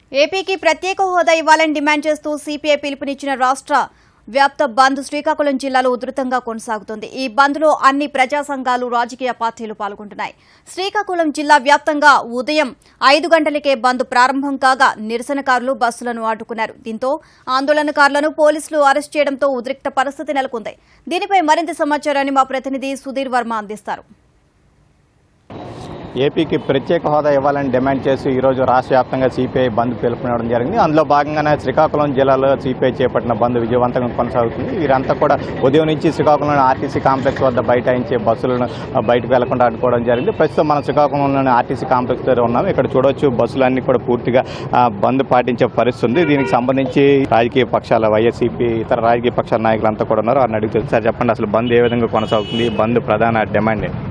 ఏపీకి ప్రత్యేక హోదా ఇవ్వాలని డిమాండ్ చేస్తూ సిపిఐ పిలుపునిచ్చిన రాష్ట్ర వ్యాప్త బంద్ శ్రీకాకుళం జిల్లాలో ఉధృతంగా కొనసాగుతుంది ఈ బంద్లో అన్ని ప్రజా సంఘాలు రాజకీయ పార్టీలు పాల్గొంటున్నాయి శ్రీకాకుళం జిల్లా వ్యాప్తంగా ఉదయం ఐదు గంటలకే బంద్ ప్రారంభం కాగా నిరసనకారులు బస్సులను అడ్డుకున్నారు దీంతో ఆందోళనకారులను పోలీసులు అరెస్ట్ చేయడంతో ఉద్రిక్త పరిస్థితి నెలకొంది దీనిపై మరింత సమాచారాన్ని మా ప్రతినిధి సుధీర్ వర్మ అందిస్తారు ఏపీకి ప్రత్యేక హోదా ఇవ్వాలని డిమాండ్ చేసి ఈరోజు రాష్ట్ర వ్యాప్తంగా సిపిఐ బంద్ పిలుపునివ్వడం జరిగింది అందులో భాగంగానే శ్రీకాకుళం జిల్లాలో సిపిఐ చేపట్టిన బంద్ విజయవంతంగా కొనసాగుతుంది వీరంతా కూడా ఉదయం నుంచి శ్రీకాకుళంలోని ఆర్టీసీ కాంప్లెక్స్ వద్ద బైఠాయించి బస్సులను ఆ, బయటకు వెళ్లకుండా అడ్డుకోవడం జరిగింది ప్రస్తుతం మనం శ్రీకాకుళంలోని ఆర్టీసీ కాంప్లెక్స్ దగ్గర ఉన్నాం ఇక్కడ చూడొచ్చు బస్సులన్నీ కూడా పూర్తిగా ఆ, బంద్ పాటించే పరిస్థితి ఉంది దీనికి సంబంధించి రాజకీయ పక్షాల వైఎస్సీపీ ఇతర రాజకీయ పక్షాల నాయకులంతా కూడా ఉన్నారు వారిని అడుగుతుంది సార్ చెప్పండి అసలు బంద్ ఏ విధంగా కొనసాగుతుంది ఈ బంద్ ప్రధాన డిమాండ్ ఏంటి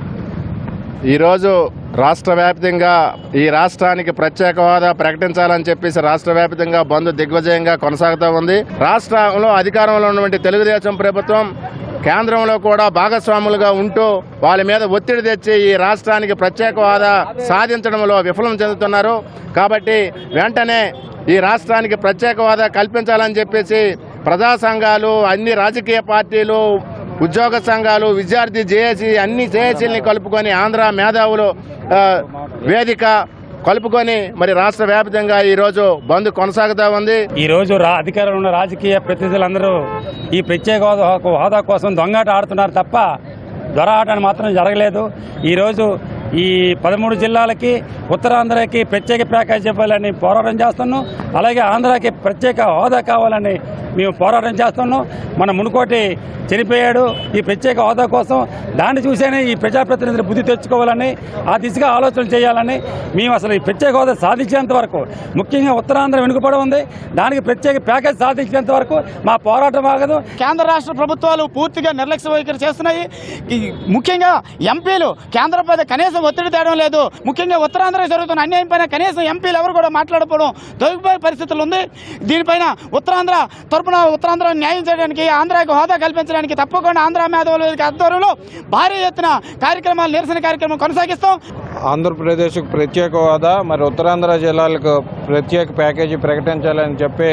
ఈరోజు రాష్ట్ర వ్యాప్తంగా ఈ రాష్ట్రానికి ప్రత్యేక హోదా ప్రకటించాలని చెప్పేసి రాష్ట్ర వ్యాప్తంగా బంద్ దిగ్విజయంగా కొనసాగుతూ ఉంది రాష్ట్రంలో అధికారంలో ఉన్నటువంటి తెలుగుదేశం ప్రభుత్వం కేంద్రంలో కూడా భాగస్వాములుగా ఉంటూ వాళ్ళ మీద ఒత్తిడి తెచ్చి ఈ రాష్ట్రానికి ప్రత్యేక హోదా సాధించడంలో విఫలం చెందుతున్నారు కాబట్టి వెంటనే ఈ రాష్ట్రానికి ప్రత్యేక హోదా కల్పించాలని చెప్పేసి ప్రజా సంఘాలు అన్ని రాజకీయ పార్టీలు ఉద్యోగ సంఘాలు విద్యార్థి జేఏసీ అన్ని జేఏసీలని కలుపుకొని ఆంధ్ర మేధావులు ఆ, వేదిక కలుపుకొని మరి రాష్ట్ర వ్యాప్తంగా ఈరోజు బంద్ కొనసాగుతా ఉంది ఈ రోజు రా అధికారంలో ఉన్న రాజకీయ ప్రతినిధులందరూ ఈ ప్రత్యేక హోదా హోదా కోసం దొంగాట ఆడుతున్నారు తప్ప దొర ఆట మాత్రం జరగలేదు ఈరోజు ఈ పదమూడు జిల్లాలకి ఉత్తరాంధ్రకి ప్రత్యేక ప్యాకేజ్ ఇవ్వాలని పోరాటం చేస్తున్నాం అలాగే ఆంధ్రాకి ప్రత్యేక హోదా కావాలని మేము పోరాటం చేస్తున్నాం మన మునుకోటి చనిపోయాడు ఈ ప్రత్యేక హోదా కోసం దాన్ని చూసేనే ఈ ప్రజాప్రతినిధులు బుద్ధి తెచ్చుకోవాలని ఆ దిశగా ఆలోచన చేయాలని మేము అసలు ఈ ప్రత్యేక హోదా సాధించేంత వరకు ముఖ్యంగా ఉత్తరాంధ్ర వెనుకబడి ఉంది దానికి ప్రత్యేక ప్యాకేజ్ సాధించేంత వరకు మా పోరాటం ఆగదు కేంద్ర రాష్ట్ర ప్రభుత్వాలు పూర్తిగా నిర్లక్ష్య వైఖరి చేస్తున్నాయి ఈ ముఖ్యంగా ఎంపీలు కేంద్రంపై కనీసం ఒత్తిడి తేవడం లేదు ముఖ్యంగా ఉత్తరాంధ్ర జరుగుతున్న అన్యాయం పైన కనీసం ఎంపీలు ఎవరు కూడా మాట్లాడకపోవడం దొరికిపోయే పరిస్థితులు ఉంది దీనిపైన ఉత్తరాంధ్ర తరపున ఉత్తరాంధ్ర న్యాయం చేయడానికి ఆంధ్రాకు హోదా కల్పించడానికి తప్పకుండా ఆంధ్ర మేధావుల వేదిక ఆధ్వర్యంలో భారీ ఎత్తున కార్యక్రమాలు నిరసన కార్యక్రమం కొనసాగిస్తాం ఆంధ్రప్రదేశ్కు ప్రత్యేక హోదా మరి ఉత్తరాంధ్ర జిల్లాలకు ప్రత్యేక ప్యాకేజీ ప్రకటించాలని చెప్పి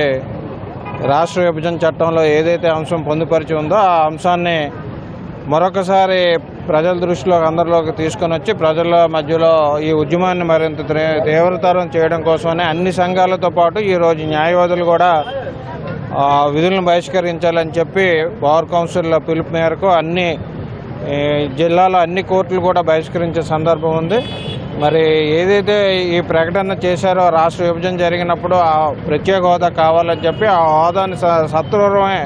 రాష్ట్ర విభజన చట్టంలో ఏదైతే అంశం పొందుపరిచి ఉందో ఆ అంశాన్ని మరొకసారి ప్రజల దృష్టిలోకి అందరిలోకి తీసుకొని వచ్చి ప్రజల మధ్యలో ఈ ఉద్యమాన్ని మరింత త్రే- తీవ్రతరం చేయడం కోసమనే అన్ని సంఘాలతో పాటు ఈరోజు న్యాయవాదులు కూడా ఆ, విధులను బహిష్కరించాలని చెప్పి పవర్ కౌన్సిల్ పిలుపు మేరకు అన్ని ఈ జిల్లాలో అన్ని కోర్టులు కూడా బహిష్కరించే సందర్భం ఉంది మరి ఏదైతే ఈ ప్రకటన చేశారో రాష్ట్ర విభజన జరిగినప్పుడు ఆ ప్రత్యేక హోదా కావాలని చెప్పి ఆ హోదాని స- సత్వరమే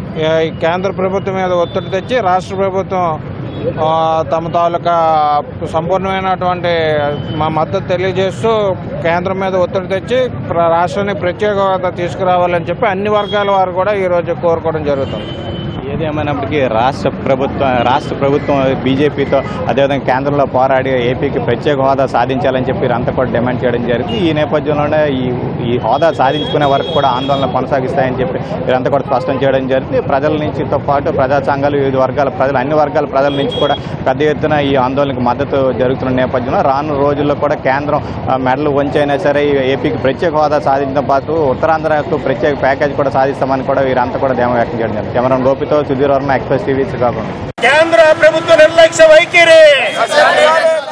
ఈ కేంద్ర ప్రభుత్వం మీద ఒత్తిడి తెచ్చి రాష్ట్ర ప్రభుత్వం ఆ, తమ తాలూకా సంపూర్ణమైనటువంటి మా మద్దతు తెలియజేస్తూ కేంద్రం మీద ఒత్తిడి తెచ్చి ప్ర- రాష్ట్రానికి ప్రత్యేక హోదా తీసుకురావాలని చెప్పి అన్ని వర్గాల వారు కూడా ఈరోజు కోరుకోవడం జరుగుతుంది ఏది ఏమైనప్పటికీ రాష్ట్ర ప్రభుత్వం రాష్ట్ర ప్రభుత్వం బీజేపీతో అదేవిధంగా కేంద్రంలో పోరాడి ఏపీకి ప్రత్యేక హోదా సాధించాలని చెప్పి వీరంతా కూడా డిమాండ్ చేయడం జరిగింది ఈ నేపథ్యంలోనే ఈ ఈ హోదా సాధించుకునే వరకు కూడా ఆందోళన కొనసాగిస్తాయని చెప్పి వీరంతా కూడా స్పష్టం చేయడం జరిగింది ప్రజల నుంచితో పాటు ప్రజా సంఘాలు వివిధ వర్గాల ప్రజలు అన్ని వర్గాల ప్రజల నుంచి కూడా పెద్ద ఎత్తున ఈ ఆందోళనకు మద్దతు జరుగుతున్న నేపథ్యంలో రాను రోజుల్లో కూడా కేంద్రం ఆ, మెడలు వంచైనా సరే ఈ ఏపీకి ప్రత్యేక హోదా సాధించడం పాటు ఉత్తరాంధ్రకు ప్రత్యేక ప్యాకేజ్ కూడా సాధిస్తామని కూడా వీరంతా కూడా ధీమా వ్యక్తం చేయడం జరిగింది కెమెరాన్ గోపితో సుధీర్ వర్మ ఎక్స్ప్రెస్ టీవీ శ్రీకాకుళం కేంద్ర ప్రభుత్వ నిర్లక్ష్య వైఖరి